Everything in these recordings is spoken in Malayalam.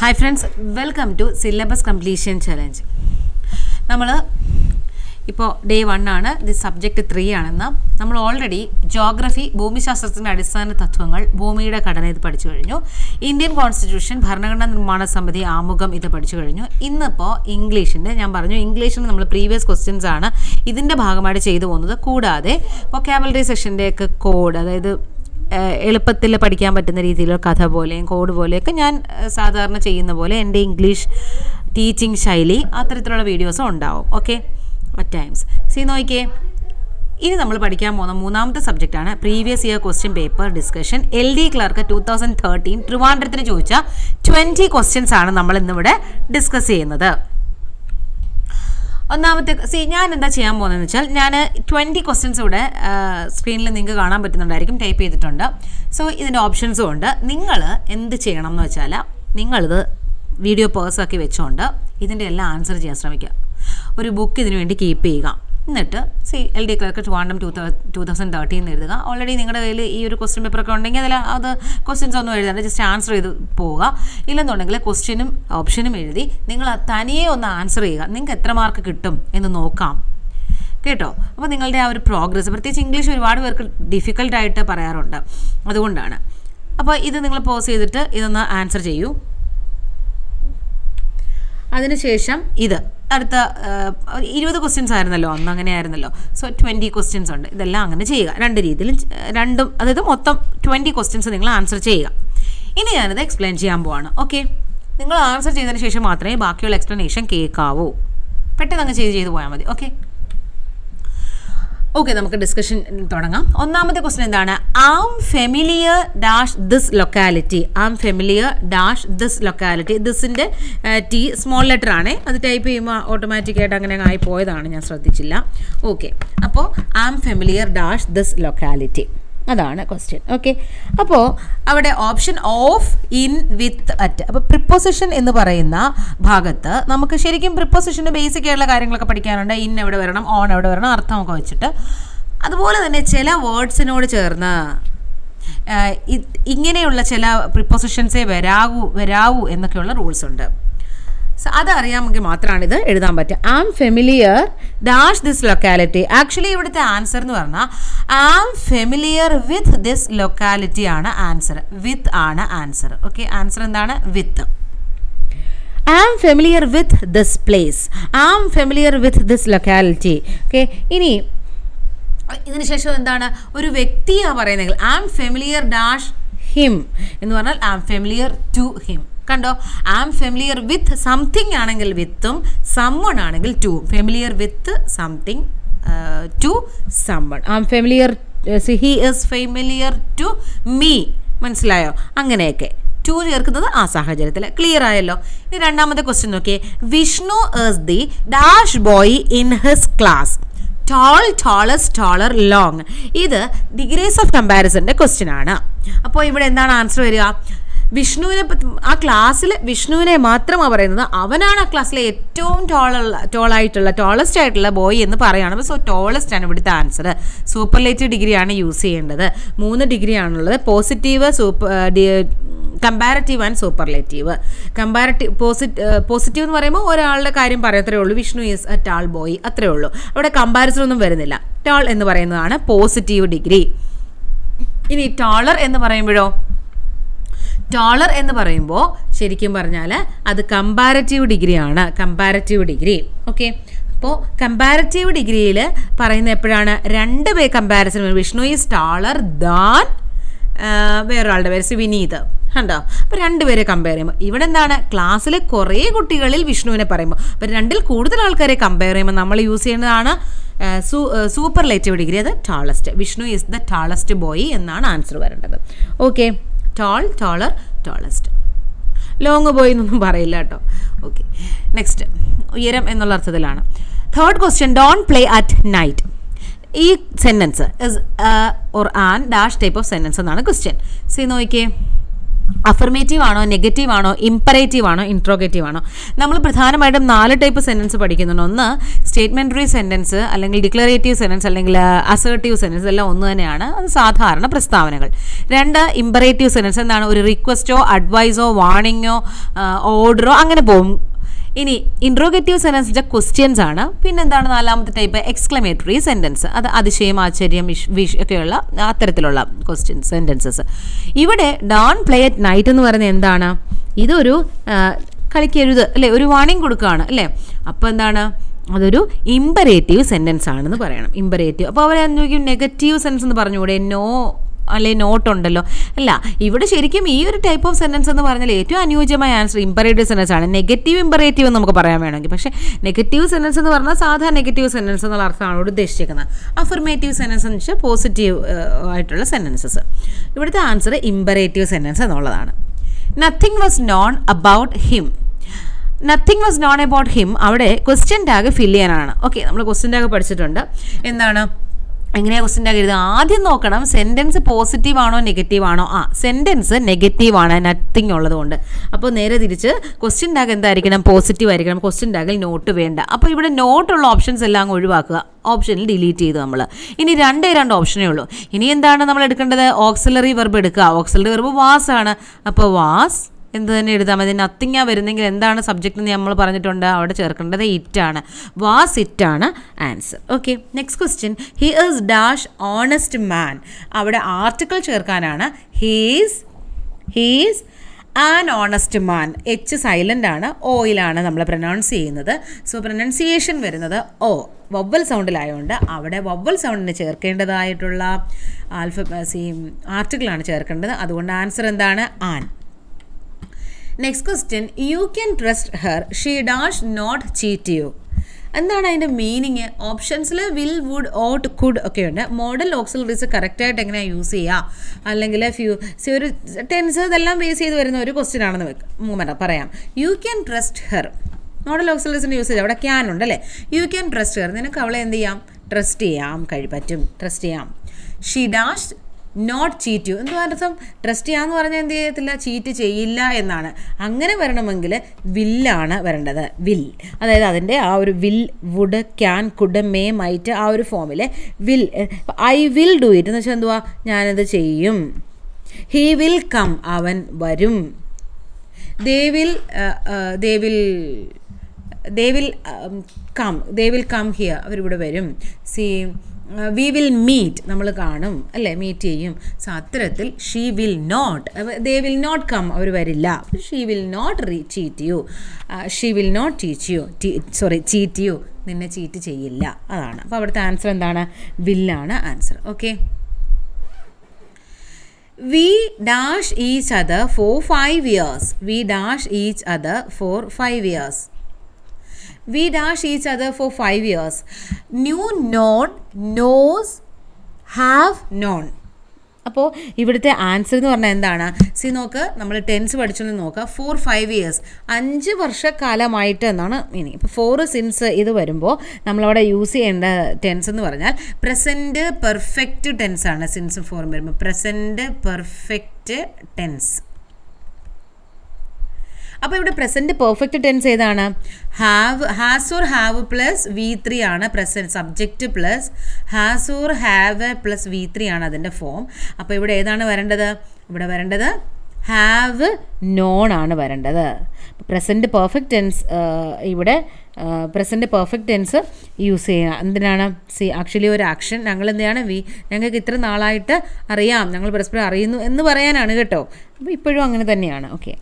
Hi friends welcome to syllabus completion challenge നമ്മൾ ഇപ്പോൾ ഡേ വൺ ആണ് ദി സബ്ജക്റ്റ് ത്രീ ആണെന്ന് നമ്മൾ ഓൾറെഡി ജോഗ്രഫി ഭൂമിശാസ്ത്രത്തിൻ്റെ അടിസ്ഥാന തത്വങ്ങൾ ഭൂമിയുടെ ഘടന ഇത് പഠിച്ചു കഴിഞ്ഞു ഇന്ത്യൻ കോൺസ്റ്റിറ്റ്യൂഷൻ ഭരണഘടനാ നിർമ്മാണ സമിതി ആമുഖം ഇത് പഠിച്ചു കഴിഞ്ഞു ഇന്നിപ്പോൾ ഇംഗ്ലീഷിൻ്റെ ഞാൻ പറഞ്ഞു ഇംഗ്ലീഷിന് നമ്മൾ പ്രീവിയസ് ക്വസ്റ്റ്യൻസ് ആണ് ഇതിൻ്റെ ഭാഗമായിട്ട് ചെയ്തു പോകുന്നത് കൂടാതെ വൊക്കാബുലറി സെക്ഷൻ്റെയൊക്കെ കോഡ് അതായത് എളുപ്പത്തിൽ പഠിക്കാൻ പറ്റുന്ന രീതിയിലുള്ള കഥ പോലെയും കോഡ് പോലെയൊക്കെ ഞാൻ ഏഹ്, സാധാരണ ചെയ്യുന്ന പോലെ എൻ്റെ ഇംഗ്ലീഷ് ടീച്ചിങ് ശൈലി അത്തരത്തിലുള്ള വീഡിയോസും ഉണ്ടാവും ഓക്കെ അറ്റ് ടൈംസ് സീ നോക്കിയേ ഇനി നമ്മൾ പഠിക്കാൻ പോകുന്ന മൂന്നാമത്തെ സബ്ജക്റ്റാണ് previous year question paper discussion L D clerk two thousand thirteen ട്രിവാൻഡ്രത്തിന് ചോദിച്ച ട്വൻറ്റി ക്വസ്റ്റ്യൻസ് ആണ് നമ്മൾ ഇന്നിവിടെ ഡിസ്കസ് ചെയ്യുന്നത് ഒന്നാമത്തെ സി ഞാൻ എന്താ ചെയ്യാൻ പോകുന്നതെന്ന് വെച്ചാൽ ഞാൻ ട്വൻറ്റി ക്വസ്റ്റ്യൻസ് ഇവിടെ സ്ക്രീനിൽ നിങ്ങൾക്ക് കാണാൻ പറ്റുന്നുണ്ടായിരിക്കും ടൈപ്പ് ചെയ്തിട്ടുണ്ട് സോ ഇതിൻ്റെ ഓപ്ഷൻസും ഉണ്ട് നിങ്ങൾ എന്ത് ചെയ്യണം എന്ന് വെച്ചാൽ നിങ്ങളിത് വീഡിയോ പേഴ്സാക്കി വെച്ചുകൊണ്ട് ഇതിൻ്റെ എല്ലാം ആൻസർ ചെയ്യാൻ ശ്രമിക്കുക ഒരു ബുക്ക് ഇതിനു വേണ്ടി കീപ്പ് ചെയ്യുക എന്നിട്ട് C L D clerk Trivandrum two two thousand thirteen എഴുതുക ഓൾറെഡി നിങ്ങളുടെ കയ്യിൽ ഈ ഒരു ക്വസ്റ്റ്യൻ പേപ്പറൊക്കെ ഉണ്ടെങ്കിൽ അതിൽ അത് ക്വസ്റ്റ്യൻസ് ഒന്നും എഴുതാണ്ട് ജസ്റ്റ് ആൻസർ ചെയ്ത് പോവുക ഇല്ലെന്നുണ്ടെങ്കിൽ ക്വസ്റ്റ്യനും ഓപ്ഷനും എഴുതി നിങ്ങൾ അത് തനിയെ ഒന്ന് ആൻസർ ചെയ്യുക നിങ്ങൾക്ക് എത്ര മാർക്ക് കിട്ടും എന്ന് നോക്കാം കേട്ടോ അപ്പോൾ നിങ്ങളുടെ ആ ഒരു പ്രോഗ്രസ് പ്രത്യേകിച്ച് ഇംഗ്ലീഷ് ഒരുപാട് പേർക്ക് ഡിഫിക്കൽട്ടായിട്ട് പറയാറുണ്ട് അതുകൊണ്ടാണ് അപ്പോൾ ഇത് നിങ്ങൾ പോസ് ചെയ്തിട്ട് ഇതൊന്ന് ആൻസർ ചെയ്യൂ അതിനുശേഷം ഇത് അടുത്ത ആ, ഇരുപത് ക്വസ്റ്റ്യൻസ് ആയിരുന്നല്ലോ അന്ന് അങ്ങനെ ആയിരുന്നല്ലോ സോ ട്വൻറ്റി ക്വസ്റ്റ്യൻസ് ഉണ്ട് ഇതെല്ലാം അങ്ങനെ ചെയ്യുക രണ്ട് രീതിയിലും ചെ- രണ്ടും അതായത് മൊത്തം ട്വൻറ്റി ക്വസ്റ്റ്യൻസ് നിങ്ങൾ ആൻസർ ചെയ്യുക ഇനി ഞാനിത് എക്സ്പ്ലെയിൻ ചെയ്യാൻ പോവാണ് ഓക്കെ നിങ്ങൾ ആൻസർ ചെയ്തതിന് ശേഷം മാത്രമേ ബാക്കിയുള്ള എക്സ്പ്ലനേഷൻ കേൾക്കാവൂ പെട്ടെന്ന് അങ്ങ് ചെയ്ത് ചെയ്ത് പോയാൽ മതി ഓക്കെ ഓക്കെ നമുക്ക് ഡിസ്കഷൻ തുടങ്ങാം ഒന്നാമത്തെ ക്വസ്റ്റ്യൻ എന്താണ് am familiar dash this locality am familiar dash this locality ദിസിൻ്റെ ടി സ്മോൾ ലെറ്റർ ആണ് അത് ടൈപ്പ് ചെയ്യുമ്പോൾ ഓട്ടോമാറ്റിക്കായിട്ട് അങ്ങനെ ആയി പോയതാണ് ഞാൻ ശ്രദ്ധിച്ചില്ല ഓക്കെ അപ്പോൾ am familiar dash this locality അതാണ് ക്വസ്റ്റ്യൻ ഓക്കെ അപ്പോൾ അവിടെ option of in with at അപ്പോൾ പ്രിപ്പോസിഷൻ എന്ന് പറയുന്ന ഭാഗത്ത് നമുക്ക് ശരിക്കും പ്രിപ്പോസിഷൻ്റെ ബേസിക് ആയിട്ടുള്ള കാര്യങ്ങളൊക്കെ പഠിക്കാനുണ്ട് ഇൻ എവിടെ വരണം ഓൺ എവിടെ വരണം അർത്ഥമൊക്കെ വെച്ചിട്ട് അതുപോലെ തന്നെ ചില വേർഡ്സിനോട് ചേർന്ന് ആ, ഇ- ഇങ്ങനെയുള്ള ചില പ്രിപ്പോസിഷൻസേ വരാവൂ വരാവൂ എന്നൊക്കെയുള്ള റൂൾസ് ഉണ്ട് സോ അതറിയാമെങ്കിൽ മാത്രമാണ് ഇത് എഴുതാൻ പറ്റുക am familiar dash this locality actually ഇവിടുത്തെ ആൻസർ എന്ന് പറഞ്ഞാൽ am familiar with this locality ആണ് ആൻസർ വിത്ത് ആണ് ആൻസർ ഓക്കെ ആൻസർ എന്താണ് with am familiar with this place am familiar with this locality okay ഇനി ഇതിന് ശേഷം എന്താണ് ഒരു വ്യക്തിയാണ് പറയുന്നെങ്കിൽ ആം ഫെമിലിയർ ഡാഷ് ഹിം എന്ന് പറഞ്ഞാൽ ആം ഫെമിലിയർ ടു ഹിം കണ്ടോ ആം ഫെമിലിയർ വിത്ത് സംതിങ് ആണെങ്കിൽ വിത്തും സമ്മൺ ആണെങ്കിൽ to familiar with something to someone am familiar he is familiar to me മനസ്സിലായോ അങ്ങനെയൊക്കെ ടു ചേർക്കുന്നത് ആ സാഹചര്യത്തിൽ ക്ലിയർ ആയല്ലോ ഇനി രണ്ടാമത്തെ ക്വസ്റ്റ്യൻ നോക്കിയേ Vishnu is the dash boy in his class tall tallest taller long ഇത് ഡിഗ്രീസ് ഓഫ് കമ്പാരിസൻ്റെ ക്വസ്റ്റ്യൻ ആണ് അപ്പോൾ ഇവിടെ എന്താണ് ആൻസർ വരിക വിഷ്ണുവിനെ പറ്റി- ആ ക്ലാസ്സിൽ വിഷ്ണുവിനെ മാത്രമാണ് പറയുന്നത് അവനാണ് ആ ക്ലാസ്സിലെ ഏറ്റവും ടോളുള്ള ടോളായിട്ടുള്ള ടോളസ്റ്റ് ആയിട്ടുള്ള ബോയ് എന്ന് പറയുകയാണ് സോ ടോളസ്റ്റ് ആണ് ഇവിടുത്തെ ആൻസർ സൂപ്പർലേറ്റീവ് ഡിഗ്രിയാണ് യൂസ് ചെയ്യേണ്ടത് മൂന്ന് ഡിഗ്രി ആണുള്ളത് positive super comparative and superlative comparative posit positive എന്ന് പറയുമ്പോൾ ഒരാളുടെ കാര്യം പറയത്രേ ഉള്ളൂ Vishnu is a tall boy അത്രേ ഉള്ളൂ അവിടെ കമ്പാരിസൺ ഒന്നും വരുന്നില്ല ടാൾ എന്ന് പറയുന്നതാണ് പോസിറ്റീവ് ഡിഗ്രി ഇനി ടോളർ എന്ന് പറയുമ്പോഴോ ടോളർ എന്ന് പറയുമ്പോൾ ശരിക്കും പറഞ്ഞാൽ അത് കമ്പാരറ്റീവ് ഡിഗ്രിയാണ് കമ്പാരറ്റീവ് ഡിഗ്രി ഓക്കെ അപ്പോൾ കമ്പാരറ്റീവ് ഡിഗ്രിയിൽ പറയുന്ന എപ്പോഴാണ് രണ്ട് പേ comparison Vishnu is taller than വേറൊരാളുടെ പേര് സി വിനീത് കണ്ടോ അപ്പോൾ രണ്ടുപേരെ കമ്പയർ ചെയ്യുമ്പോൾ ഇവിടെ എന്താണ് ക്ലാസ്സിലെ കുറേ കുട്ടികളിൽ വിഷ്ണുവിനെ പറയുമ്പോൾ അപ്പോൾ രണ്ടിൽ കൂടുതൽ ആൾക്കാരെ കമ്പയർ ചെയ്യുമ്പോൾ നമ്മൾ യൂസ് ചെയ്യുന്നതാണ് സൂപ്പർലേറ്റീവ് ഡിഗ്രി അത് tallest Vishnu is the tallest boy എന്നാണ് ആൻസർ വരേണ്ടത് okay tall taller tallest long boy എന്നൊന്നും പറയില്ല കേട്ടോ ഓക്കെ നെക്സ്റ്റ് ഉയരം എന്നുള്ള അർത്ഥത്തിലാണ് third question don't play at night ഈ sentence is or an dash type of sentence എന്നാണ് ക്വസ്റ്റ്യൻ സി നോക്കിയേ അഫർമേറ്റീവ് ആണോ നെഗറ്റീവ് ആണോ ഇമ്പറേറ്റീവ് ആണോ ഇൻട്രോഗേറ്റീവ് ആണോ നമ്മൾ പ്രധാനമായിട്ടും നാല് ടൈപ്പ് സെൻറ്റൻസ് പഠിക്കുന്നുണ്ട് ഒന്ന് സ്റ്റേറ്റ്മെൻറ്ററി സെൻറ്റൻസ് അല്ലെങ്കിൽ ഡിക്ലറേറ്റീവ് സെൻറ്റൻസ് അല്ലെങ്കിൽ അസേർട്ടീവ് സെൻറ്റൻസ് എല്ലാം ഒന്ന് തന്നെയാണ് അത് സാധാരണ പ്രസ്താവനകൾ രണ്ട് ഇമ്പറേറ്റീവ് സെൻറ്റൻസ് എന്താണ് ഒരു റിക്വസ്റ്റോ അഡ്വൈസോ വാണിങ്ങോ ഓർഡറോ അങ്ങനെ പോകും ഇനി ഇൻട്രോഗേറ്റീവ് സെൻറ്റൻസിൻ്റെ ക്വസ്റ്റ്യൻസ് ആണ് പിന്നെന്താണ് നാലാമത്തെ ടൈപ്പ് എക്സ്ക്ലമേറ്ററി സെൻറ്റൻസ് അത് അതിശയം ആശ്ചര്യം വിഷ് വിഷ് ഒക്കെയുള്ള അത്തരത്തിലുള്ള ക്വസ്റ്റ്യൻസ് സെൻറ്റൻസസ് ഇവിടെ ഡോൺ പ്ലേ അറ്റ് നൈറ്റ് എന്ന് പറയുന്നത് എന്താണ് ഇതൊരു ആ, കളിക്കരുത് അല്ലേ ഒരു വാണിംഗ് കൊടുക്കുകയാണ് അല്ലേ അപ്പോൾ എന്താണ് അതൊരു ഇമ്പറേറ്റീവ് സെൻറ്റൻസ് ആണെന്ന് പറയണം ഇമ്പറേറ്റീവ് അപ്പോൾ അവർ ചോദിക്കും നെഗറ്റീവ് സെൻസ് എന്ന് പറഞ്ഞുകൂടെ നോ അല്ലെ നോട്ട് ഉണ്ടല്ലോ അല്ല ഇവിടെ ശരിക്കും ഈ ഒരു ടൈപ്പ് ഓഫ് സെൻറ്റൻസ് എന്ന് പറഞ്ഞാൽ ഏറ്റവും അനുയോജ്യമായ ആൻസർ ഇമ്പറേറ്റീവ് സെൻറ്റൻസ് ആണ് നെഗറ്റീവ് ഇമ്പറേറ്റീവ് എന്ന് നമുക്ക് പറയാൻ വേണമെങ്കിൽ പക്ഷേ നെഗറ്റീവ് സെൻറ്റൻസ് എന്ന് പറഞ്ഞാൽ സാധാരണ നെഗറ്റീവ് സെൻറ്റൻസ് എന്നുള്ള അർത്ഥമാണ് ഇവിടെ ഉദ്ദേശിക്കുന്നത് അഫർമേറ്റീവ് സെൻറ്റൻസ് എന്ന് വെച്ചാൽ പോസിറ്റീവ് ആയിട്ടുള്ള സെൻറ്റൻസസ് ഇവിടുത്തെ ആൻസർ ഇമ്പറേറ്റീവ് സെൻറ്റൻസ് എന്നുള്ളതാണ് nothing was known about him nothing was known about him അവിടെ ക്വസ്റ്റ്യൻ ടാഗ് ഫില്ല് ചെയ്യാനാണ് ഓക്കെ നമ്മൾ ക്വസ്റ്റ്യൻ ടാഗ് പഠിച്ചിട്ടുണ്ട് എന്താണ് എങ്ങനെയാണ് ക്വസ്റ്റ്യൻ ടാഗ് എഴുതുക ആദ്യം നോക്കണം സെൻറ്റൻസ് പോസിറ്റീവ് ആണോ നെഗറ്റീവ് ആണോ ആ സെൻറ്റൻസ് നെഗറ്റീവ് ആണ് നത്തിങ് ഉള്ളതുകൊണ്ട് അപ്പോൾ നേരെ തിരിച്ച് ക്വസ്റ്റ്യൻ ടാഗ് എന്തായിരിക്കണം പോസിറ്റീവ് ആയിരിക്കണം ക്വസ്റ്റ്യൻ ടാഗിൽ നോട്ട് വേണ്ട അപ്പോൾ ഇവിടെ നോട്ടുള്ള ഓപ്ഷൻസ് എല്ലാം അങ്ങ് ഒഴിവാക്കുക ഓപ്ഷനിൽ ഡിലീറ്റ് ചെയ്തു നമ്മൾ ഇനി രണ്ടേ രണ്ട് ഓപ്ഷനേ ഉള്ളൂ ഇനി എന്താണ് നമ്മൾ എടുക്കേണ്ടത് ഓക്സിലറി വെർബ് എടുക്കുക ഓക്സിലറി വെർബ് വാസ് ആണ് അപ്പോൾ വാസ് എന്ത് തന്നെ എഴുതാം മതി നത്തിങ്ങാ വരുന്നെങ്കിൽ എന്താണ് സബ്ജക്റ്റ് എന്ന് നമ്മൾ പറഞ്ഞിട്ടുണ്ട് അവിടെ ചേർക്കേണ്ടത് ഇറ്റാണ് വാസ് ഇറ്റാണ് answer okay next question he is dash honest man അവിടെ ആർട്ടിക്കിൾ ചേർക്കാനാണ് he's he's an honest man H silent ആണ് ഓയിലാണ് നമ്മൾ പ്രൊനൗൺസ് ചെയ്യുന്നത് സോ പ്രൊനൗൺസിയേഷൻ വരുന്നത് ഓ വവ്വൽ സൗണ്ടിലായതുകൊണ്ട് അവിടെ വവ്വൽ സൗണ്ടിന് ചേർക്കേണ്ടതായിട്ടുള്ള ആൽഫ സി ആർട്ടിക്കിളാണ് ചേർക്കേണ്ടത് അതുകൊണ്ട് ആൻസർ എന്താണ് an next question you can trust her she dash not cheat you എന്താണ് അതിൻ്റെ മീനിങ് ഓപ്ഷൻസിൽ വിൽ വുഡ് ഓട്ട് കുഡ് ഒക്കെ ഉണ്ട് മോഡൽ ഓക്സിലറീസ് കറക്റ്റായിട്ട് എങ്ങനെയാണ് യൂസ് ചെയ്യുക അല്ലെങ്കിൽ ഫ്യൂ സി ഒരു ടെൻസ് ഇതെല്ലാം ബേസ് ചെയ്ത് വരുന്ന ഒരു ക്വസ്റ്റ്യൻ ആണെന്ന് വെക്കാം പറയാം you can trust her modal ഓക്സിലറീസിൻ്റെ യൂസേജ് അവിടെ ക്യാൻ ഉണ്ട് അല്ലേ യു ക്യാൻ ട്രസ്റ്റ് ഹെർ നിനക്ക് അവളെ എന്ത് ചെയ്യാം ട്രസ്റ്റ് ചെയ്യാം കഴി പറ്റും ട്രസ്റ്റ് ചെയ്യാം she dash not cheat you എന്തുവാ അർത്ഥം ട്രസ്റ്റ് ചെയ്യാന്ന് പറഞ്ഞാൽ എന്ത് ചെയ്യത്തില്ല ചീറ്റ് ചെയ്യില്ല എന്നാണ് അങ്ങനെ വരണമെങ്കിൽ വില്ലാണ് വരേണ്ടത് വിൽ അതായത് അതിൻ്റെ ആ ഒരു will would can could may might ആ ഒരു ഫോമിൽ will I will do it എന്ന് വെച്ചാൽ എന്തുവാ ഞാനത് ചെയ്യും ഹീ വിൽ കം അവൻ വരും they will they will they will come they will come here അവരിവിടെ വരും സി വി വിൽ മീറ്റ് നമ്മൾ കാണും അല്ലേ മീറ്റ് ചെയ്യും സോ അത്തരത്തിൽ she will not they will not come അവർ വരില്ല she will not re cheat you she will not teach you sorry cheat you നിന്നെ ചീറ്റ് ചെയ്യില്ല അതാണ് അപ്പോൾ അവിടുത്തെ ആൻസർ എന്താണ് വില്ലാണ് answer okay we dash each other for five years we dash each other for five years we dash each other for five years knew known knows have known അപ്പോൾ ഇവിടുത്തെ ആൻസർ എന്ന് പറഞ്ഞാൽ എന്താണ് സി നോക്ക് നമ്മൾ ടെൻസ് പഠിച്ചൊന്ന് നോക്കുക ഫോർ ഫൈവ് ഇയേഴ്സ് അഞ്ച് വർഷക്കാലമായിട്ട് എന്നാണ് മീനിങ് ഇപ്പോൾ ഫോർ സിൻസ് ഇത് വരുമ്പോൾ നമ്മളവിടെ യൂസ് ചെയ്യേണ്ട ടെൻസ് എന്ന് പറഞ്ഞാൽ പ്രസൻറ്റ് പെർഫെക്റ്റ് ടെൻസ് ആണ് സിൻസ് ഫോർ വരുമ്പോൾ പ്രസൻറ്റ് പെർഫെക്റ്റ് ടെൻസ് അപ്പോൾ ഇവിടെ പ്രസൻറ്റ് പെർഫെക്റ്റ് ടെൻസ് ഏതാണ് have has or have plus V three ആണ് present subject plus has or have plus V three ആണ് അതിൻ്റെ ഫോം അപ്പോൾ ഇവിടെ ഏതാണ് വരേണ്ടത് ഇവിടെ വരേണ്ടത് ഹാവ് നോൺ ആണ് വരേണ്ടത് പ്രസൻറ്റ് പെർഫെക്റ്റ് ടെൻസ് ഇവിടെ പ്രസൻറ്റ് പെർഫെക്റ്റ് ടെൻസ് യൂസ് ചെയ്യുക എന്തിനാണ് സി ആക്ച്വലി ഒരു ആക്ഷൻ ഞങ്ങൾ എന്താണ് വി ഞങ്ങൾക്ക് ഇത്ര നാളായിട്ട് അറിയാം ഞങ്ങൾ പരസ്പരം അറിയുന്നു എന്ന് പറയാനാണ് കേട്ടോ അപ്പോൾ ഇപ്പോഴും അങ്ങനെ തന്നെയാണ് ഓക്കെ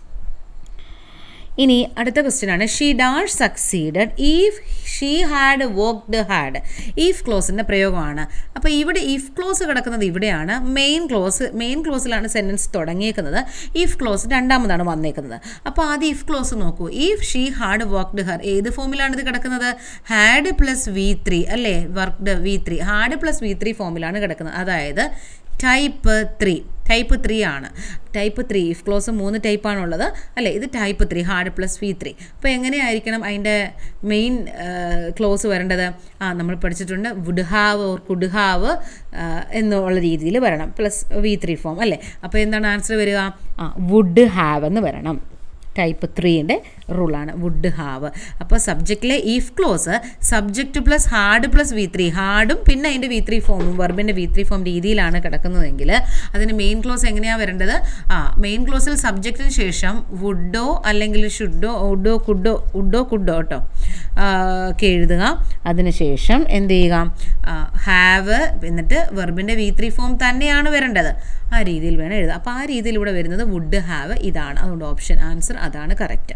ഇനി അടുത്ത ക്വസ്റ്റ്യൻ ആണ് she dash succeeded if she had worked had if ക്ലോസിൻ്റെ പ്രയോഗമാണ് അപ്പോൾ ഇവിടെ ഈഫ് ക്ലോസ് കിടക്കുന്നത് ഇവിടെയാണ് മെയിൻ ക്ലോസ് മെയിൻ ക്ലോസിലാണ് സെൻറ്റൻസ് തുടങ്ങിയേക്കുന്നത് ഈഫ് ക്ലോസ് രണ്ടാമതാണ് വന്നേക്കുന്നത് അപ്പോൾ ആദ്യം ഇഫ് ക്ലോസ് നോക്കൂ if she had worked her ഏത് ഫോമിലാണ് ഇത് കിടക്കുന്നത് ഹാഡ് പ്ലസ് വി ത്രീ അല്ലേ worked V three had plus V three ഫോമിലാണ് കിടക്കുന്നത് അതായത് ടൈപ്പ് ത്രീ ടൈപ്പ് ത്രീ ആണ് ടൈപ്പ് ത്രീ ഇഫ് ക്ലോസ് മൂന്ന് ടൈപ്പാണുള്ളത് അല്ലേ ഇത് type three had plus V three അപ്പോൾ എങ്ങനെയായിരിക്കണം അതിൻ്റെ മെയിൻ ക്ലോസ് വരേണ്ടത് ആ നമ്മൾ പഠിച്ചിട്ടുണ്ട് would have or could have എന്നുള്ള രീതിയിൽ വരണം പ്ലസ് വി ത്രീ ഫോം അല്ലേ അപ്പോൾ എന്താണ് ആൻസർ വരിക ആ വുഡ് ഹാവ് എന്ന് വരണം ടൈപ്പ് ത്രീൻ്റെ റൂളാണ് വുഡ് ഹാവ് അപ്പോൾ സബ്ജക്റ്റിലെ if clause subject plus had plus V three ഹാർഡും പിന്നെ അതിൻ്റെ വി ത്രീ ഫോമും വെർബിൻ്റെ വി ത്രീ ഫോം രീതിയിലാണ് കിടക്കുന്നതെങ്കിൽ അതിന് മെയിൻ ക്ലോസ് എങ്ങനെയാണ് വരേണ്ടത് ആ മെയിൻ ക്ലോസിൽ സബ്ജക്റ്റിന് ശേഷം വുഡോ അല്ലെങ്കിൽ ഷുഡോ ഉഡോ കുഡോ ഉഡോ കുഡോ കേട്ടോ ഒക്കെ എഴുതുക അതിനുശേഷം എന്ത് ചെയ്യുക ഹാവ് എന്നിട്ട് വെർബിൻ്റെ വി ത്രീ ഫോം തന്നെയാണ് വരേണ്ടത് ആ രീതിയിൽ വേണം എഴുതുക അപ്പോൾ ആ രീതിയിൽ ഇവിടെ വരുന്നത് വുഡ് ഹാവ് ഇതാണ് അതുകൊണ്ട് ഓപ്ഷൻ ആൻസർ അതാണ് correct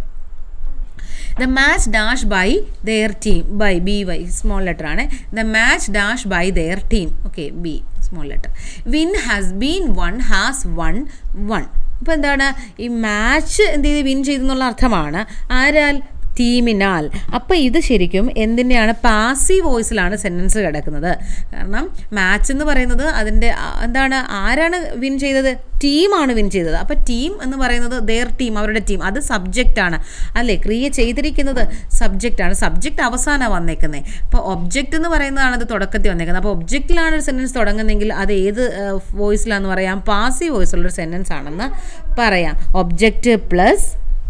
the match dash by their team by B Y small letter ആണ് the match dash by their team okay B small letter win has been won has won won അപ്പോൾ എന്താണ് ഈ മാച്ച് എന്ത് ചെയ്ത് വിൻ ചെയ്തെന്നുള്ള അർത്ഥമാണ് ആരാൽ ടീമിനാൽ അപ്പോൾ ഇത് ശരിക്കും എന്തിൻ്റെയാണ് പാസീവ് വോയിസിലാണ് സെൻറ്റൻസ് കിടക്കുന്നത് കാരണം മാച്ച് എന്ന് പറയുന്നത് അതിൻ്റെ ആ, എന്താണ് ആരാണ് വിൻ ചെയ്തത് ടീമാണ് വിൻ ചെയ്തത് അപ്പോൾ ടീം എന്ന് പറയുന്നത് ദെയർ ടീം അവരുടെ ടീം അത് സബ്ജക്റ്റാണ് അല്ലേ ക്രിയ ചെയ്തിരിക്കുന്നത് സബ്ജക്റ്റാണ് സബ്ജക്റ്റ് അവസാനമാണ് വന്നേക്കുന്നത് അപ്പോൾ ഒബ്ജക്റ്റ് എന്ന് പറയുന്നതാണ് അത് തുടക്കത്തിൽ വന്നേക്കുന്നത് അപ്പോൾ ഒബ്ജക്റ്റിലാണ് ഒരു സെൻറ്റൻസ് തുടങ്ങുന്നതെങ്കിൽ അത് ഏത് വോയിസിലാണെന്ന് പറയാം പാസീവ് വോയിസുള്ളൊരു സെൻറ്റൻസ് ആണെന്ന് പറയാം object plus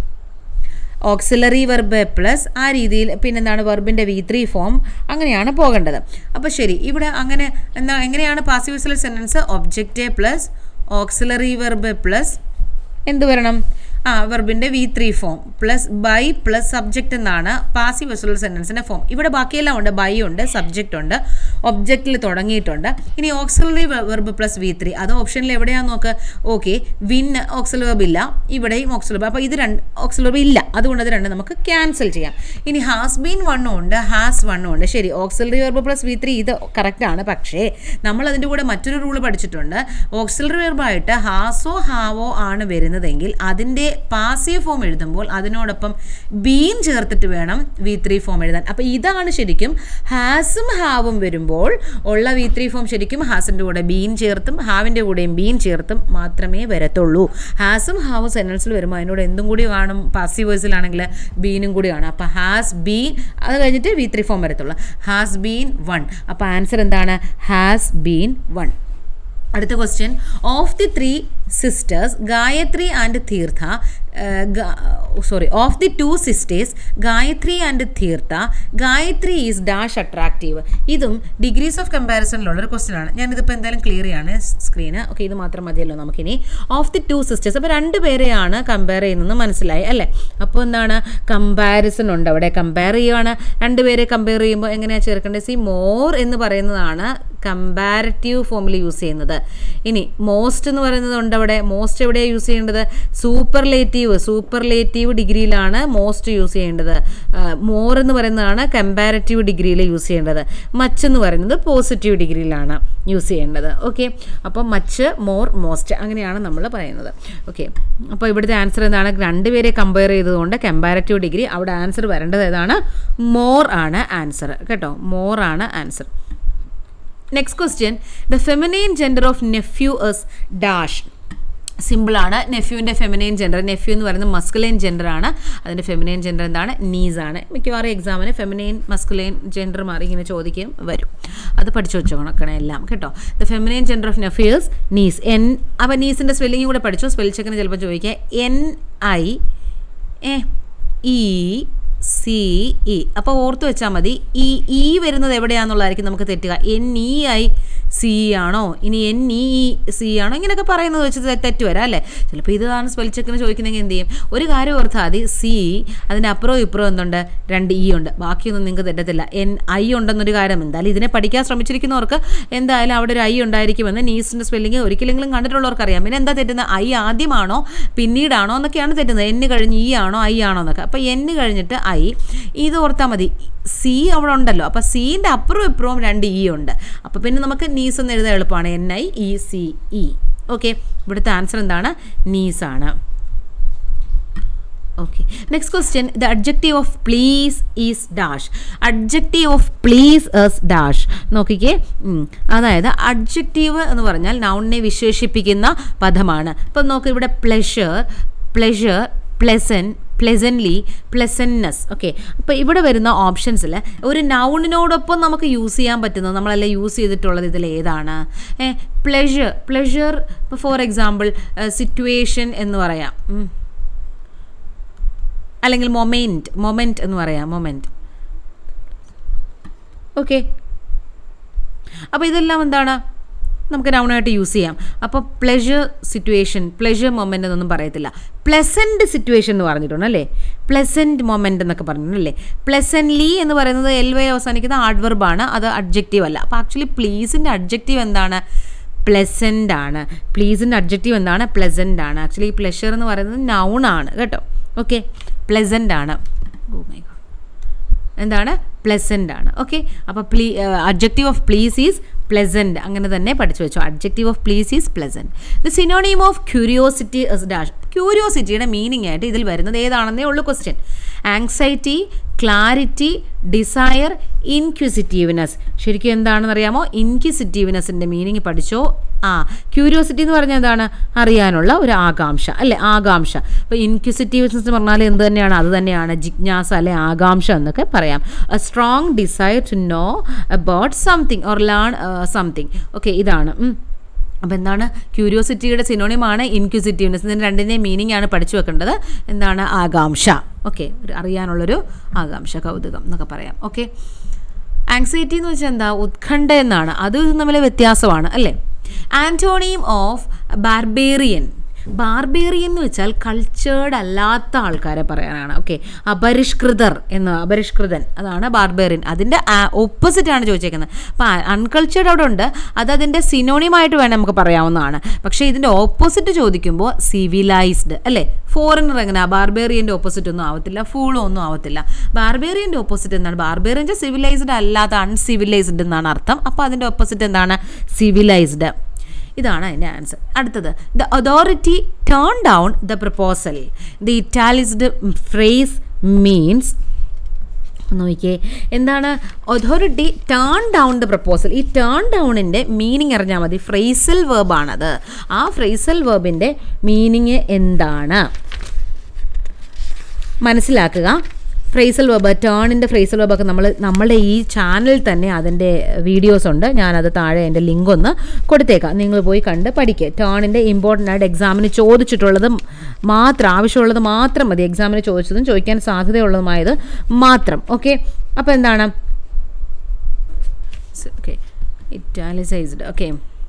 auxiliary verb plus ആ രീതിയിൽ പിന്നെന്താണ് വെർബിൻ്റെ വി ത്രീ ഫോം അങ്ങനെയാണ് പോകേണ്ടത് അപ്പോൾ ശരി ഇവിടെ അങ്ങനെ എന്താ എങ്ങനെയാണ് പാസീവ് വോയിസുള്ള sentence object plus auxiliary verb plus എന്ത് വരണം ആ വെർബിൻ്റെ V three form plus by plus subject എന്നാണ് പാസീവ് വോയിസുള്ള സെൻറ്റൻസിൻ്റെ ഫോം ഇവിടെ ബാക്കിയെല്ലാം ഉണ്ട് ബൈ ഉണ്ട് സബ്ജക്റ്റ് ഉണ്ട് ഒബ്ജക്റ്റിൽ തുടങ്ങിയിട്ടുണ്ട് ഇനി auxiliary verb plus V three അത് ഓപ്ഷനിൽ എവിടെയാണെന്ന് നോക്ക് ഓക്കെ വിൻ ഓക്സിൽ വെർബ് ഇല്ല ഇവിടെയും ഓക്സിൽ വെർബ് അപ്പോൾ ഇത് രണ്ട് ഓക്സിൽ വെർബ് ഇല്ല അതുകൊണ്ട് അത് രണ്ട് നമുക്ക് ക്യാൻസൽ ചെയ്യാം ഇനി ഹാസ് ബീൻ വണ്ണും ഉണ്ട് ഹാസ് വണ്ണും ഉണ്ട് ശരി auxiliary verb plus V three ഇത് കറക്റ്റാണ് പക്ഷേ നമ്മൾ അതിൻ്റെ കൂടെ മറ്റൊരു റൂൾ പഠിച്ചിട്ടുണ്ട് ഓക്സിലറി വെർബായിട്ട് ഹാസോ ഹാവോ ആണ് വരുന്നതെങ്കിൽ അതിൻ്റെ പാസീവ് ഫോം എഴുതുമ്പോൾ അതിനോടൊപ്പം ബീൻ ചേർത്തിട്ട് വേണം വി ത്രീ ഫോം എഴുതാൻ അപ്പോൾ ഇതാണ് ശരിക്കും ഹാസും ഹാവും വരുമ്പോൾ ഉള്ള വി ത്രീ ഫോം ശരിക്കും ഹാസിൻ്റെ കൂടെ ബീൻ ചേർത്തും ഹാവിൻ്റെ കൂടെയും ബീൻ ചേർത്തും മാത്രമേ വരത്തുള്ളൂ ഹാസും ഹാവും സെൻറ്റൻസിൽ വരുമ്പോൾ അതിനോട് എന്തും കൂടി കാണും പാസീവ് വോയിസിലാണെങ്കിൽ ബീനും കൂടി കാണും അപ്പോൾ ഹാസ് ബീൻ അത് കഴിഞ്ഞിട്ട് വി ത്രീ ഫോം വരത്തുള്ളൂ ഹാസ് ബീൻ വൺ അപ്പോൾ ആൻസർ എന്താണ് ഹാസ് ബീൻ വൺ അടുത്ത question of the three sisters Gayathri and Theertha sorry of the two sisters Gayathri and Theertha Gayathri is dash attractive ഇതും ഡിഗ്രീസ് ഓഫ് കമ്പാരിസണിലുള്ള ഒരു ക്വസ്റ്റ്യൻ ആണ് ഞാനിതിപ്പോൾ എന്തായാലും ക്ലിയർ ചെയ്യാണ് സ്ക്രീന് ഓക്കെ ഇത് മാത്രം മതിയല്ലോ നമുക്കിനി ഓഫ് ദി ടു സിസ്റ്റേഴ്സ് അപ്പോൾ രണ്ട് പേരെയാണ് കമ്പയർ ചെയ്യുന്നത് മനസ്സിലായി അല്ലേ അപ്പോൾ എന്താണ് കമ്പാരിസൺ ഉണ്ട് അവിടെ കമ്പയർ ചെയ്യുവാണ് രണ്ട് പേരെ കമ്പയർ ചെയ്യുമ്പോൾ എങ്ങനെയാണ് ചേർക്കേണ്ടത് സി മോർ എന്ന് പറയുന്നതാണ് കമ്പാരറ്റീവ് ഫോമിൽ യൂസ് ചെയ്യുന്നത് ഇനി മോസ്റ്റ് എന്ന് പറയുന്നത് ഉണ്ട് അവിടെ മോസ്റ്റ് എവിടെയാണ് യൂസ് ചെയ്യേണ്ടത് സൂപ്പർലേറ്റീവ് സൂപ്പർലേറ്റീവ് ഡിഗ്രിയിലാണ് മോസ്റ്റ് യൂസ് ചെയ്യേണ്ടത് മോർ എന്ന് പറയുന്നതാണ് കമ്പാരറ്റീവ് ഡിഗ്രിയിൽ യൂസ് ചെയ്യേണ്ടത് മച്ച് എന്ന് പറയുന്നത് പോസിറ്റീവ് ഡിഗ്രിയിലാണ് യൂസ് ചെയ്യേണ്ടത് ഓക്കെ അപ്പോൾ മച്ച് മോർ മോസ്റ്റ് അങ്ങനെയാണ് നമ്മൾ പറയുന്നത് ഓക്കെ അപ്പോൾ ഇവിടുത്തെ ആൻസർ എന്താണ് രണ്ടുപേരെ കമ്പയർ ചെയ്തതുകൊണ്ട് കമ്പാരറ്റീവ് ഡിഗ്രി അവിടെ ആൻസർ വരേണ്ടത് ഏതാണ് മോർ ആണ് ആൻസർ കേട്ടോ മോർ ആണ് answer next question the feminine gender of nephew is dash സിമ്പിളാണ് നെഫ്യൂവിൻ്റെ ഫെമിനൈൻ ജെൻഡർ നെഫ്യൂ എന്ന് പറയുന്നത് മസ്കുലൈൻ ജെൻഡർ ആണ് അതിൻ്റെ ഫെമിനൈൻ ജെൻഡർ എന്താണ് നീസ് ആണ് മിക്കവാറും എക്സാമിന് ഫെമിനൈൻ മസ്കുലൈൻ ജെൻഡർ മാറി ഇങ്ങനെ ചോദിക്കുകയും വരും അത് പഠിച്ചു വെച്ചോക്കണം എല്ലാം കേട്ടോ the feminine gender of nephews niece N അപ്പോൾ നീസിൻ്റെ സ്പെല്ലിംഗ് കൂടെ പഠിച്ചു സ്പെൽ ചെക്കിന് ചിലപ്പോൾ ചോദിക്കുക N I A E C E അപ്പോൾ ഓർത്ത് വെച്ചാൽ മതി ഈ ഇ വരുന്നത് എവിടെയാണെന്നുള്ളതായിരിക്കും നമുക്ക് തെറ്റുക എൻ ഇ ഐ സി ആണോ ഇനി എൻ ഇ സി ആണോ ഇങ്ങനെയൊക്കെ പറയുന്നത് വെച്ച് തെറ്റ് വരാം അല്ലേ ചിലപ്പോൾ ഇതാണ് സ്പെൽ ചെക്കിന് ചോദിക്കുന്നെങ്കിൽ എന്ത് ചെയ്യും ഒരു കാര്യം ഓർത്താൽ മതി സി അതിൻ്റെ അപ്പുറവും ഇപ്പുറവും എന്തുണ്ട് രണ്ട് ഇ ഉണ്ട് ബാക്കിയൊന്നും നിങ്ങൾക്ക് തെറ്റത്തില്ല എൻ ഐ ഉണ്ടെന്നൊരു കാര്യം എന്തായാലും ഇതിനെ പഠിക്കാൻ ശ്രമിച്ചിരിക്കുന്നവർക്ക് എന്തായാലും അവിടെ ഒരു ഐ ഉണ്ടായിരിക്കുമെന്ന് നീസിൻ്റെ സ്പെല്ലിംഗ് ഒരിക്കലെങ്കിലും കണ്ടിട്ടുള്ളവർക്ക് അറിയാം പിന്നെ എന്താ തെറ്റുന്നത് ഐ ആദ്യമാണോ പിന്നീടാണോ എന്നൊക്കെയാണ് തെറ്റുന്നത് എന്ന് കഴിഞ്ഞ് ഇ ആണോ ഐ ആണോ എന്നൊക്കെ അപ്പോൾ എന്ന് കഴിഞ്ഞിട്ട് ഐ ഇത് ഓർത്താൽ മതി സി അവിടെ ഉണ്ടല്ലോ അപ്പോൾ സീൻ്റെ അപ്പുറവും ഇപ്പുറവും രണ്ട് ഇ ഉണ്ട് അപ്പോൾ പിന്നെ നമുക്ക് നീസ് എന്ന് എഴുതാൻ എളുപ്പമാണ് N I E C E okay ഇവിടുത്തെ ആൻസർ എന്താണ് നീസാണ് okay next question the adjective of please is dash adjective of please is dash നോക്കിക്കേ ഉം. അതായത് അഡ്ജക്റ്റീവ് എന്ന് പറഞ്ഞാൽ നൗണിനെ വിശേഷിപ്പിക്കുന്ന പദമാണ് ഇപ്പം നോക്ക് ഇവിടെ pleasure pleasure pleasant pleasantly pleasantness okay അപ്പോൾ ഇവിടെ വരുന്ന ഓപ്ഷൻസിൽ ഒരു നൗണിനോടൊപ്പം നമുക്ക് യൂസ് ചെയ്യാൻ പറ്റുന്നത് നമ്മളെല്ലാം യൂസ് ചെയ്തിട്ടുള്ളത് ഇതിൽ ഏതാണ് ഏ പ്ലഷർ പ്ലഷർ ഇപ്പോൾ ഫോർ എക്സാമ്പിൾ സിറ്റുവേഷൻ എന്ന് പറയാം ഉം. അല്ലെങ്കിൽ മൊമെൻറ്റ് മൊമെൻറ്റ് എന്ന് പറയാം മൊമെൻറ്റ് ഓക്കെ അപ്പോൾ ഇതെല്ലാം എന്താണ് നമുക്ക് നൗണായിട്ട് യൂസ് ചെയ്യാം അപ്പോൾ പ്ലഷർ സിറ്റുവേഷൻ പ്ലഷർ മൊമെൻ്റ് എന്നൊന്നും പറയത്തില്ല പ്ലസൻറ്റ് സിറ്റുവേഷൻ എന്ന് പറഞ്ഞിട്ടുണ്ട് അല്ലേ പ്ലസൻറ്റ് മൊമെൻ്റ് എന്നൊക്കെ പറഞ്ഞിട്ടുണ്ട് അല്ലേ പ്ലസൻലി എന്ന് പറയുന്നത് എൽ വൈ അവസാനിക്കുന്ന ആഡ്വർബാണ് അത് അഡ്ജക്റ്റീവ് അല്ല അപ്പോൾ ആക്ച്വലി പ്ലീസിൻ്റെ അഡ്ജക്റ്റീവ് എന്താണ് പ്ലസൻ്റ് ആണ് പ്ലീസിൻ്റെ അഡ്ജക്റ്റീവ് എന്താണ് പ്ലസൻ്റ് ആണ് ആക്ച്വലി ഈ പ്ലഷർ എന്ന് പറയുന്നത് നൗൺ ആണ് കേട്ടോ ഓക്കെ പ്ലസൻ്റ് ആണ് ഓ മൈ ഗോഡ് എന്താണ് പ്ലസൻ്റ് ആണ് ഓക്കെ അപ്പോൾ plea adjective of please is pleasant അങ്ങനെ തന്നെ പഠിച്ചു വെച്ചു adjective of please is pleasant the synonym of curiosity is dash ക്യൂരിയോസിറ്റിയുടെ മീനിങ് ആയിട്ട് ഇതിൽ വരുന്നത് ഏതാണെന്നേ ഉള്ളൂ question anxiety clarity desire inquisitiveness ശരിക്കും എന്താണെന്ന് അറിയാമോ ഇൻക്വിസിറ്റീവ്നെസ്സിൻ്റെ മീനിങ് പഠിച്ചോ ആ ക്യൂരിയോസിറ്റി എന്ന് പറഞ്ഞാൽ എന്താണ് അറിയാനുള്ള ഒരു ആകാംക്ഷ അല്ലേ ആകാംക്ഷ അപ്പോൾ ഇൻക്വിസിറ്റീവ്നെസ് എന്ന് പറഞ്ഞാൽ എന്ത് തന്നെയാണ് അത് തന്നെയാണ് ജിജ്ഞാസ അല്ലെ ആകാംക്ഷ എന്നൊക്കെ പറയാം a strong desire to know about something or learn something okay ഇതാണ് ഉം. അപ്പോൾ എന്താണ് ക്യൂരിയോസിറ്റിയുടെ സിനോണിമാണ് ഇൻക്വിസിറ്റീവ്നെസ് ഇതിന് രണ്ടിൻ്റെയും മീനിങ് ആണ് പഠിച്ചു വെക്കേണ്ടത് എന്താണ് ആകാംക്ഷ ഓക്കെ ഒരു അറിയാനുള്ളൊരു ആകാംക്ഷ കൗതുകം എന്നൊക്കെ പറയാം ഓക്കെ ആങ്സൈറ്റി എന്ന് വെച്ചാൽ എന്താ ഉത്കണ്ഠ എന്നാണ് അത് ഇതും തമ്മിൽ വ്യത്യാസമാണ് അല്ലേ ആൻറ്റോണിയം ഓഫ് ബാർബേറിയൻ ബാർബേറിയൻ എന്ന് വെച്ചാൽ കൾച്ചേർഡ് അല്ലാത്ത ആൾക്കാരെ പറയാനാണ് ഓക്കെ അപരിഷ്കൃതർ എന്ന് അപരിഷ്കൃതൻ അതാണ് ബാർബേറിയൻ അതിൻ്റെ ഓപ്പോസിറ്റ് ആണ് ചോദിച്ചേക്കുന്നത് അപ്പോൾ അൺകൾച്ചേർഡ് അവിടെ ഉണ്ട് അത് അതിൻ്റെ സിനോണിമായിട്ട് വേണം നമുക്ക് പറയാവുന്നതാണ് പക്ഷേ ഇതിൻ്റെ ഓപ്പോസിറ്റ് ചോദിക്കുമ്പോൾ സിവിലൈസ്ഡ് അല്ലേ ഫോറിനർ എങ്ങനെയാണ് ബാർബേറിയൻ്റെ ഓപ്പോസിറ്റ് ഒന്നും ആവത്തില്ല ഫൂളും ഒന്നും ആവത്തില്ല ബാർബേറിയൻ്റെ ഓപ്പോസിറ്റ് എന്താണ് ബാർബേറിയൻ്റെ സിവിലൈസ്ഡ് അല്ലാത്ത അൺസിവിലൈസ്ഡ് എന്നാണ് അർത്ഥം അപ്പോൾ അതിൻ്റെ ഓപ്പോസിറ്റ് എന്താണ് സിവിലൈസ്ഡ് ഇതാണ് അതിൻ്റെ ആൻസർ അടുത്തത് the authority turn down the proposal the italicised phrase means നോക്കിയേ എന്താണ് authority turn down the proposal ഈ ടേൺ ഡൗണിൻ്റെ മീനിങ് അറിഞ്ഞാൽ മതി ഫ്രേസൽ വേർബാണത് ആ ഫ്രേസൽ വേർബിൻ്റെ മീനിങ് എന്താണ് മനസ്സിലാക്കുക ഫ്രേസൽ വെബ് ടേണിൻ്റെ ഫ്രേസൽ വെബൊക്കെ നമ്മൾ നമ്മുടെ ഈ ചാനലിൽ തന്നെ അതിൻ്റെ വീഡിയോസ് ഉണ്ട് ഞാനത് താഴെ എൻ്റെ ലിങ്ക് ഒന്ന് കൊടുത്തേക്കാം നിങ്ങൾ പോയി കണ്ട് പഠിക്കുക ടേണിൻ്റെ ഇമ്പോർട്ടൻ്റ് ആയിട്ട് എക്സാമിന് ചോദിച്ചിട്ടുള്ളത് മാത്രം ആവശ്യമുള്ളത് മാത്രം മതി എക്സാമിന് ചോദിച്ചതും ചോദിക്കാൻ സാധ്യതയുള്ളതുമായത് മാത്രം ഓക്കെ അപ്പോൾ എന്താണ് ഓക്കെ ഇറ്റാലിസൈസ്ഡ് ഓക്കെ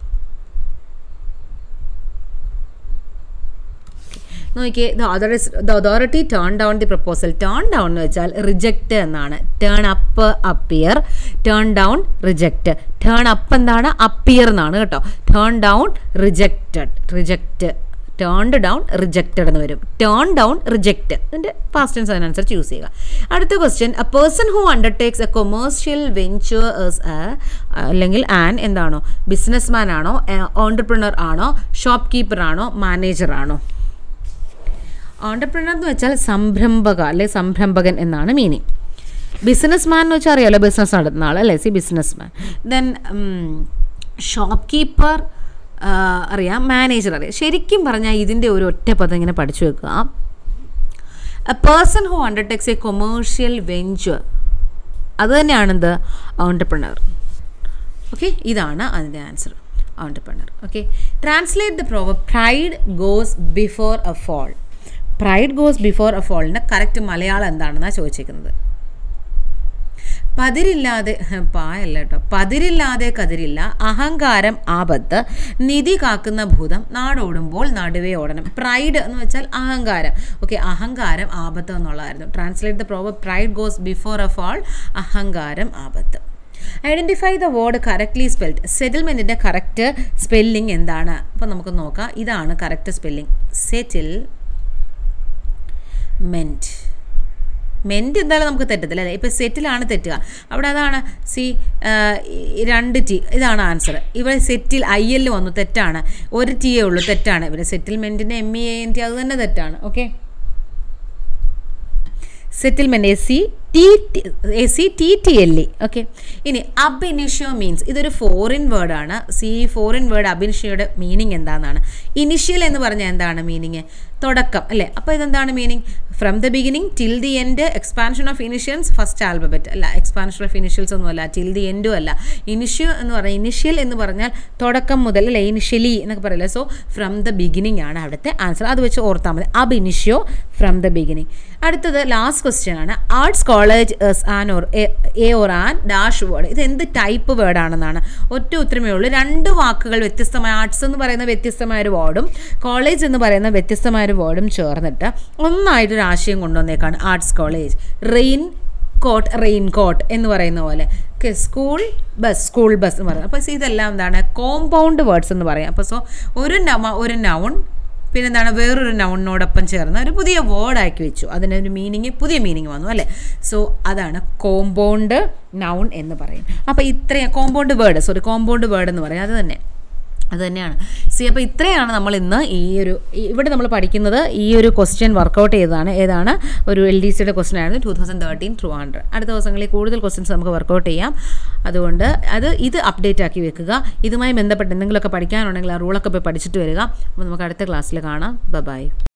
നോക്കിയേ the authorities the authority turn down the proposal turn down എന്ന് വെച്ചാൽ റിജക്റ്റ് എന്നാണ് turn up appear turn down reject turn up എന്താണ് അപ്പിയർ എന്നാണ് കേട്ടോ turn down rejected reject turned down rejected എന്ന് വരും ടേൺ ഡൗൺ റിജക്റ്റ് അതിൻ്റെ പാസ്റ്റ് ടെൻസ് അതിനനുസരിച്ച് യൂസ് ചെയ്യുക അടുത്ത question a person who undertakes a commercial venture അല്ലെങ്കിൽ ആൻ എന്താണോ ബിസിനസ് മാൻ ആണോ ഓണ്ടർപ്രണർ ആണോ ഷോപ്പ് കീപ്പർ ആണോ മാനേജർ ആണോ ഓണ്ടർപ്രണർ എന്ന് വെച്ചാൽ സംരംഭക അല്ലെ സംരംഭകൻ എന്നാണ് മീനിങ് ബിസിനസ് മാൻ എന്ന് വെച്ചാൽ അറിയാലോ ബിസിനസ് നടത്തുന്ന ആൾ അല്ലേ സി business man then shop keeper അറിയാം മാനേജർ അറിയാം ശരിക്കും പറഞ്ഞാൽ ഇതിൻ്റെ ഒരു ഒറ്റ പദം ഇങ്ങനെ പഠിച്ചു വെക്കുക a person who undertakes a commercial venture അത് തന്നെയാണെന്ത് ഓണ്ടർപ്രണർ ഓക്കെ ഇതാണ് അതിൻ്റെ answer entrepreneur okay translate the proverb pride goes before a fall pride goes before a ഫോളിൻ്റെ കറക്റ്റ് മലയാളം എന്താണെന്നാണ് ചോദിച്ചേക്കുന്നത് പതിരില്ലാതെ പായല്ല കേട്ടോ പതിരില്ലാതെ കതിരില്ല അഹങ്കാരം ആപത്ത് നിധി കാക്കുന്ന ഭൂതം നാടോടുമ്പോൾ നടുവേ ഓടണം പ്രൈഡ് എന്ന് വെച്ചാൽ അഹങ്കാരം ഓക്കെ അഹങ്കാരം ആപത്ത് എന്നുള്ളതായിരുന്നു translate the proverb pride goes before a fall അഹങ്കാരം ആപത്ത് identify the word correctly spelled സെറ്റിൽമെൻറ്റിൻ്റെ കറക്റ്റ് സ്പെല്ലിംഗ് എന്താണ് അപ്പോൾ നമുക്ക് നോക്കാം ഇതാണ് correct spelling settlement ment എന്തായാലും നമുക്ക് തെറ്റത്തില്ല അല്ലേ ഇപ്പോൾ സെറ്റിലാണ് തെറ്റുക അവിടെ അതാണ് സി രണ്ട് ടി ഇതാണ് ആൻസർ ഇവിടെ സെറ്റിൽ ഐ എൽ വന്നു തെറ്റാണ് ഒരു ടിയേ ഉള്ളൂ തെറ്റാണ് ഇവിടെ സെറ്റിൽമെൻറ്റിൻ്റെ എം ഇ എൻ ടി അത് തന്നെ തെറ്റാണ് okay settlement A C T A C T T L E okay ഇനി അബ് ഇനിഷ്യോ മീൻസ് ഇതൊരു ഫോറിൻ വേർഡാണ് സി ഫോറിൻ വേർഡ് അബിനിഷ്യോയുടെ മീനിങ് എന്താണെന്നാണ് ഇനിഷ്യൽ എന്ന് പറഞ്ഞാൽ എന്താണ് മീനിങ് തുടക്കം അല്ലേ അപ്പോൾ ഇതെന്താണ് meaning from the beginning till the end expansion of initials first alphabet അല്ല എക്സ്പാൻഷൻ ഓഫ് ഇനിഷ്യൽസ് ഒന്നും അല്ല ടിൽ ദി എൻഡും അല്ല ഇനിഷ്യോ എന്ന് പറഞ്ഞാൽ ഇനിഷ്യൽ എന്ന് പറഞ്ഞാൽ തുടക്കം മുതൽ അല്ലേ ഇനിഷ്യലി എന്നൊക്കെ പറയില്ലേ സോ ഫ്രം ദ ബിഗിനിങ് ആണ് അവിടുത്തെ ആൻസർ അത് വെച്ച് ഓർത്താൽ മതി ab initio from the beginning അടുത്തത് ലാസ്റ്റ് ക്വസ്റ്റ്യൻ ആണ് arts college an or A or an dash word ഇത് എന്ത് ടൈപ്പ് വേർഡ് ആണെന്നാണ് ഒറ്റ ഉത്തരമേ ഉള്ളൂ രണ്ട് വാക്കുകൾ വ്യത്യസ്തമായ ആർട്സ് എന്ന് പറയുന്ന വ്യത്യസ്തമായ ഒരു വേർഡും കോളേജ് എന്ന് പറയുന്ന വ്യത്യസ്തമായ ഒരു വേർഡും ചേർന്നിട്ട് ഒന്നായിട്ടൊരു ആശയം കൊണ്ടുവന്നേക്കാണ് arts college rain coat rain coat എന്ന് പറയുന്ന പോലെ സ്കൂൾ ബസ് സ്കൂൾ ബസ് എന്ന് പറയുന്നത് അപ്പോൾ ഇതെല്ലാം എന്താണ് കോമ്പൗണ്ട് വേർഡ്സ് എന്ന് പറയാം അപ്പോൾ സോ ഒരു നവ ഒരു നൗൺ പിന്നെ എന്താണ് വേറൊരു നൗണിനോടൊപ്പം ചേർന്ന് ഒരു പുതിയ വേർഡാക്കി വെച്ചു അതിൻ്റെ ഒരു മീനിങ് പുതിയ മീനിങ് വന്നു അല്ലേ സോ അതാണ് കോമ്പൗണ്ട് നൗൺ എന്ന് പറയും അപ്പോൾ ഇത്രയും compound word sorry compound word എന്ന് പറയും അത് തന്നെ അത് തന്നെയാണ് സി അപ്പോൾ ഇത്രയാണ് നമ്മൾ ഇന്ന് ഈ ഒരു ഈ- ഇവിടെ നമ്മൾ പഠിക്കുന്നത് ഈ ഒരു ക്വസ്റ്റ്യൻ വർക്കൗട്ട് ചെയ്തതാണ് ഏതാണ് ഒരു എൽ ഡി സിയുടെ ക്വസ്റ്റ്യൻ ആയിരുന്നു two thousand thirteen through hundred അടുത്ത ദിവസങ്ങളിൽ കൂടുതൽ ക്വസ്റ്റ്യൻസ് നമുക്ക് വർക്കൗട്ട് ചെയ്യാം അതുകൊണ്ട് അത് ഇത് അപ്ഡേറ്റ് ആക്കി വെക്കുക ഇതുമായി ബന്ധപ്പെട്ട് എന്തെങ്കിലുമൊക്കെ പഠിക്കാനുണ്ടെങ്കിൽ ആ റൂളൊക്കെ പോയി പഠിച്ചിട്ട് വരിക അപ്പോൾ നമുക്ക് അടുത്ത ക്ലാസ്സിൽ കാണാം ബൈ